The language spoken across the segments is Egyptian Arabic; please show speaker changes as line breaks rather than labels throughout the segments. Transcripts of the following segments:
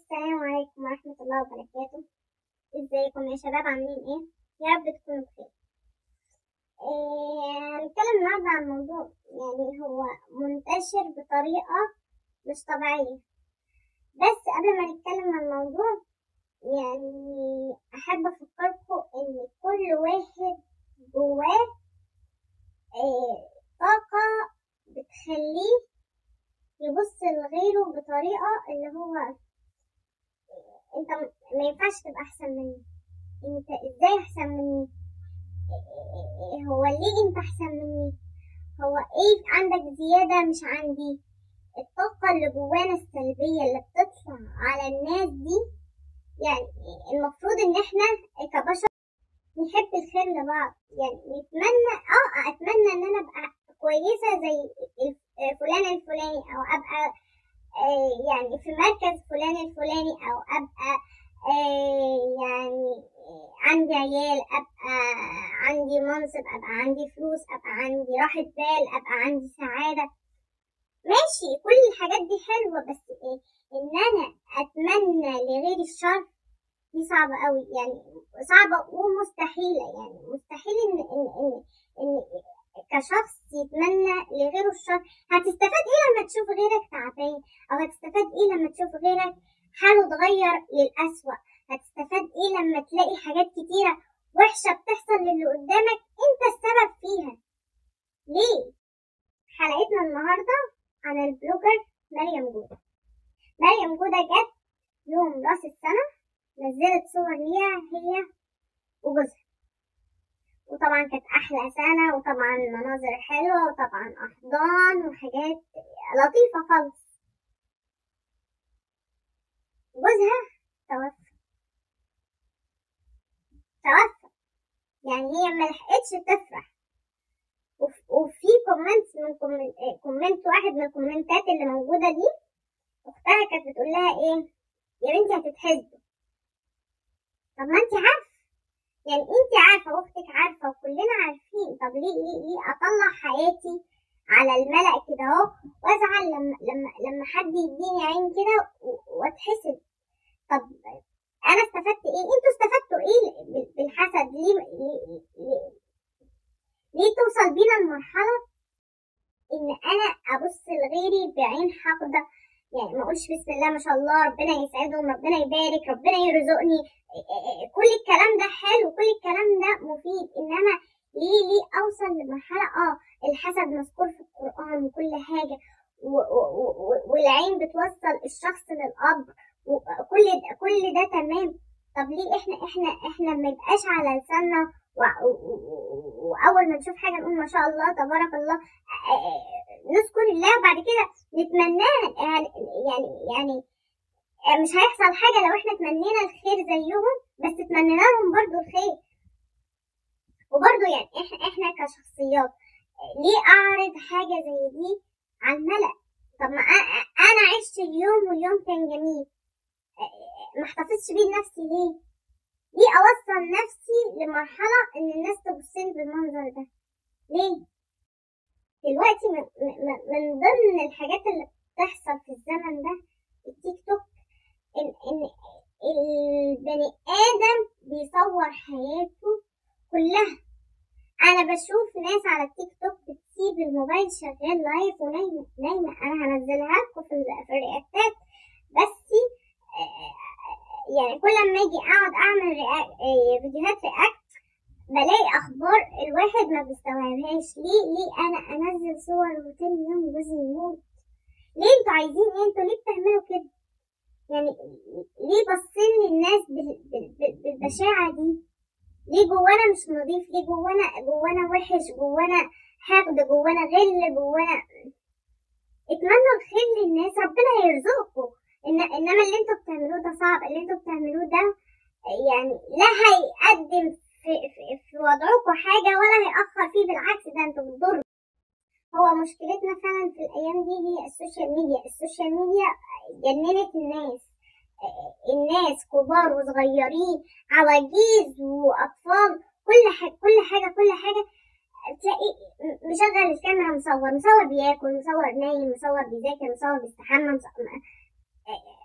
السلام عليكم ورحمة الله وبركاته ازيكم يا شباب عاملين ايه يا رب تكونوا بخير إيه، هنتكلم النهاردة عن موضوع يعني هو منتشر بطريقة مش طبيعية بس قبل ما نتكلم عن الموضوع يعني أحب أفكركم إن كل واحد جواه إيه، طاقة بتخليه يبص لغيره بطريقة اللي هو انت ما ينفعش تبقى احسن مني انت ازاي احسن مني هو ليه انت احسن مني هو ايه عندك زيادة مش عندي الطاقة اللي جوانا السلبية اللي بتطلع على الناس دي يعني المفروض ان احنا كبشر نحب الخير لبعض يعني نتمنى اه اتمنى ان انا ابقى كويسة زي فلان الفلاني او ابقى آه يعني في مركز فلان الفلاني او ابقى آه يعني آه عندي عيال ابقى عندي منصب ابقى عندي فلوس ابقى عندي راحة بال ابقى عندي سعادة ماشي كل الحاجات دي حلوة بس إيه ان انا اتمنى لغيري الشر دي صعبة قوي يعني صعبة ومستحيلة يعني مستحيل ان ان ان, إن كشخص يتمنى لغيره الشر هتستفاد ايه لما تشوف غيرك تعبان او هتستفاد ايه لما تشوف غيرك حاله اتغير للأسوأ هتستفاد ايه لما تلاقي حاجات كتيرة وحشة بتحصل للي قدامك انت السبب فيها ليه حلقتنا النهاردة عن البلوجر مريم جودة مريم جودة جت يوم راس السنة نزلت صور ليها هي وجوزها وطبعا كانت أحلى سنة وطبعا مناظر حلوة وطبعا أحضان وحاجات لطيفة خالص جوزها توفى توفى يعني هي ملحقتش تفرح وفي كومنت من كومنت واحد من الكومنتات اللي موجودة دي أختها كانت بتقول لها إيه يا بنتي هتتحسدوا طب ما انت عارفة يعني انت عارفة واختك عارفة وكلنا عارفين طب ليه ليه ليه اطلع حياتي على الملأ كده اهو وازعل لما لما لما حد يديني عين كده واتحسد طب انا استفدت ايه انتوا استفدتوا ايه بالحسد ليه ليه, ليه, ليه توصل بينا المرحلة ان انا ابص لغيري بعين حاقدة يعني ما اقولش بسم الله ما شاء الله ربنا يسعدهم ربنا يبارك ربنا يرزقني كل الكلام ده حلو كل الكلام ده مفيد انما ليه ليه اوصل لمرحله اه الحسد مذكور في القران وكل حاجه والعين بتوصل الشخص للاب وكل ده كل ده تمام طب ليه احنا احنا احنا ما يبقاش على لساننا واول ما نشوف حاجه نقول ما شاء الله تبارك الله نذكر الله وبعد كده نتمناها يعني يعني يعني مش هيحصل حاجة لو احنا تمنينا الخير زيهم بس تمنينا لهم برضو الخير وبرضو يعني احنا, احنا كشخصيات ليه اعرض حاجة زي دي على الملأ طب ما انا عشت اليوم واليوم كان جميل ما احتفظش بيه لنفسي ليه ليه اوصل نفسي لمرحلة ان الناس تبصلي بالمنظر ده ليه دلوقتي من, من ضمن الحاجات اللي بتحصل في الزمن ده التيك توك ان ان البني ادم بيصور حياته كلها انا بشوف ناس على التيك توك بتسيب الموبايل شغال لايف ونايمه نايمه انا هنزلها لكم في في الرياكتات بس يعني كل ما اجي اقعد اعمل فيديوهات رياكت بلاقي اخبار الواحد ما بيستوعبهاش ليه ليه انا انزل صور وتاني يوم جوزي يموت ليه انتوا عايزين ايه انتوا ليه بتعملوا كده يعني ليه باصين للناس بالبشاعة دي ليه جوانا مش نظيف ليه جوانا جوانا وحش جوانا حقد جوانا غل جوانا اتمنوا الخير للناس ربنا هيرزقكم إن انما اللي انتوا بتعملوه ده صعب اللي انتوا بتعملوه ده يعني لا هيقدم في, في, في وضعكم حاجة ولا هيأخر فيه بالعكس ده انتوا بتضروا هو مشكلتنا فعلا في الايام دي هي السوشيال ميديا السوشيال ميديا جننت الناس الناس كبار وصغيرين عواجيز واطفال كل حاجه كل حاجه كل حاجه تلاقي مشغل الكاميرا مصور مصور بياكل مصور نايم مصور بيذاكر مصور بيستحمى مصور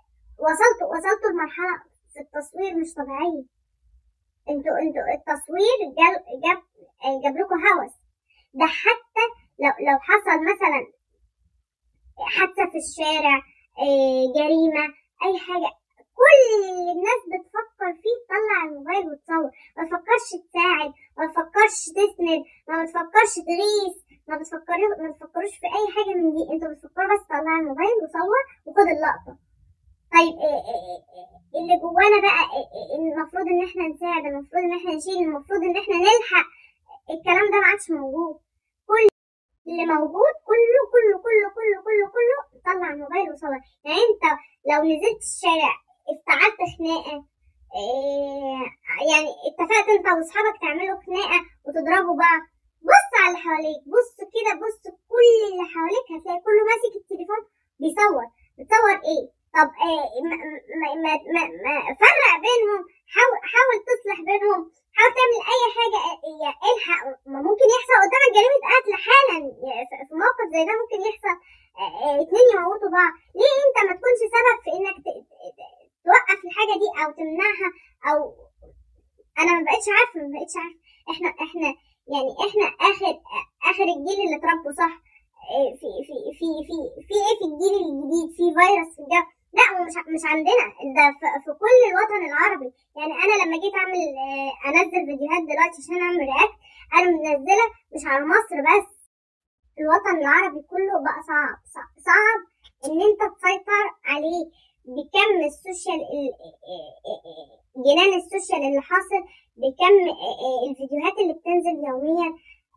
وصلتوا وصلتوا لمرحلة في التصوير مش طبيعية انتوا انتوا التصوير جاب جاب جاب لكم هوس ده حتى لو لو حصل مثلا حادثة في الشارع آه، جريمة أي حاجة كل اللي الناس بتفكر فيه تطلع الموبايل وتصور ما تفكرش تساعد ما تفكرش تسند ما بتفكرش تغيث ما بتفكروش ما بتفكروش في أي حاجة من دي انتوا بتفكروا بس تطلع الموبايل وصور وخد اللقطة طيب آه، آه، آه، اللي جوانا بقى آه، آه، المفروض ان احنا نساعد المفروض ان احنا نشيل المفروض ان احنا نلحق الكلام ده ما عادش موجود كل اللي موجود كله كله كله كله كله كله طلع الموبايل وصور يعني انت لو نزلت الشارع افتعلت خناقه إيه يعني اتفقت انت واصحابك تعملوا خناقه وتضربوا بعض بص على اللي حواليك بص كده بص كل اللي حواليك هتلاقي كله ماسك التليفون بيصور بتصور ايه طب إيه ما ما ما ما ما فرق بينهم حاول حاول تصلح بينهم حاول تعمل اي حاجه إيه، الحق ما ممكن يحصل قدامك جريمه قتل حالا يعني في في موقف زي ده ممكن يحصل آه، آه، اتنين يموتوا بعض ليه انت ما تكونش سبب في انك ت- ت- توقف الحاجه دي او تمنعها او انا ما بقتش عارفه ما بقتش عارفه احنا احنا يعني احنا اخر اخر الجيل اللي اتربوا صح آه، في في في في في ايه في الجيل الجديد في فيروس في الجو لا هو مش مش عندنا ده في, في كل الوطن العربي يعني انا لما جيت اعمل آه، انزل فيديوهات دلوقتي عشان اعمل رياكت انا منزله مش على مصر بس الوطن العربي كله بقى صعب صعب, صعب ان انت تسيطر عليه بكم السوشيال ال- جنان السوشيال اللي حاصل بكم الفيديوهات اللي بتنزل يوميا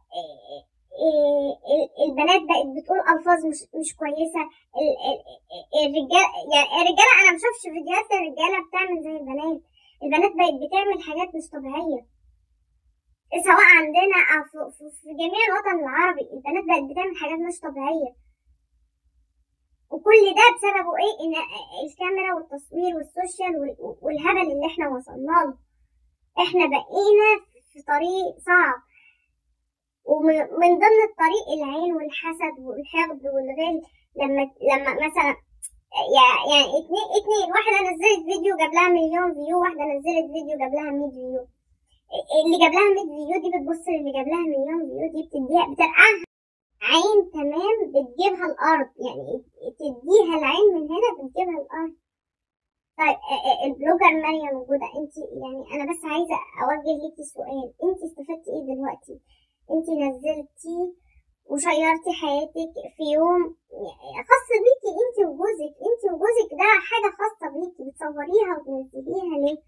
البنات بقت بتقول الفاظ مش مش كويسه ال- ال- الرجال يعني الرجاله انا ما شفتش فيديوهات الرجاله بتعمل زي البنات البنات بقت بتعمل حاجات مش طبيعيه سواء عندنا او في, في, في جميع الوطن العربي البنات بقت بتعمل حاجات مش طبيعيه وكل ده بسببه ايه ان الكاميرا والتصوير والسوشيال وال- والهبل اللي احنا وصلنا له احنا بقينا في طريق صعب ومن ضمن الطريق العين والحسد والحقد والغل لما لما مثلا يع- يعني اتنين اتنين واحدة نزلت فيديو جاب لها مليون فيو واحدة نزلت فيديو جاب لها 100 فيو اللي جاب لها 100 فيو دي بتبص للي جاب لها مليون فيو دي بتديها بترقعها عين تمام بتجيبها الأرض يعني تديها العين من هنا بتجيبها الأرض طيب آه، آه، البلوجر مريم موجودة انت يعني انا بس عايزة اوجه ليكي سؤال انت استفدتي ايه دلوقتي انت نزلتي وشيرتي حياتك في يوم خاص بيكي انت وجوزك انت وجوزك ده حاجة خاصة بيكي بتصوريها وتنزليها ليه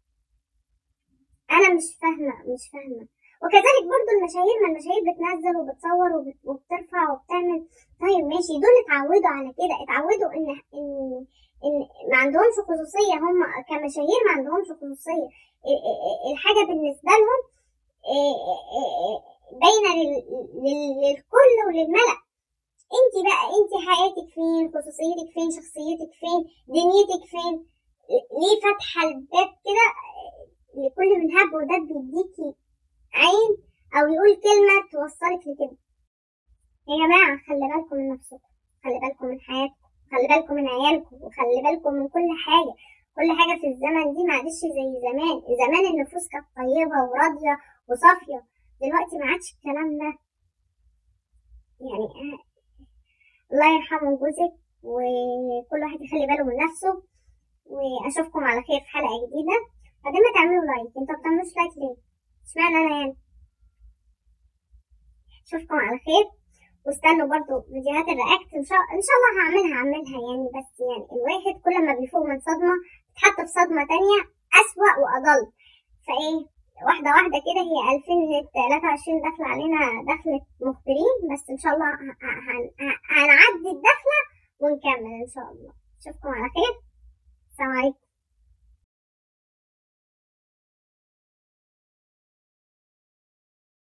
انا مش فاهمة مش فاهمة وكذلك برضو المشاهير ما المشاهير بتنزل وبتصور وبت- وبترفع وبتعمل طيب ماشي دول اتعودوا على كده اتعودوا ان ان ان ما عندهمش خصوصية هم كمشاهير ما عندهمش خصوصية ال- ال- الحاجة بالنسبة لهم إيه إيه إيه باينة لل- لل- للكل وللملأ انت بقى انت حياتك فين خصوصيتك فين شخصيتك فين دنيتك فين ليه فاتحة الباب كده لكل من هب ودب يديكي عين او يقول كلمة توصلك لكده يا جماعة خلي بالكم من نفسكم خلي بالكم من حياتكم خلي بالكم من عيالكم وخلي بالكم من كل حاجة كل حاجة في الزمن دي معلش زي زمان زمان النفوس كانت طيبة وراضية وصافية دلوقتي ما عادش الكلام ده يعني آه، الله يرحمه جوزك وكل واحد يخلي باله من نفسه واشوفكم على خير في حلقة جديدة بعدين ما تعملوا لايك انتوا بتعملوش لايك ليه اشمعنى انا يعني اشوفكم على خير واستنوا برضو فيديوهات الرياكت ان شاء ان شاء الله هعملها هعملها يعني بس يعني الواحد كل ما بيفوق من صدمة بيتحط في صدمة تانية أسوأ وأضل فايه واحدة واحدة كده هي 2023 داخلة علينا دخلة مخبرين بس ان شاء الله ه- ه- هن- ه- هنعدي الدخلة ونكمل ان شاء الله اشوفكم على خير السلام عليكم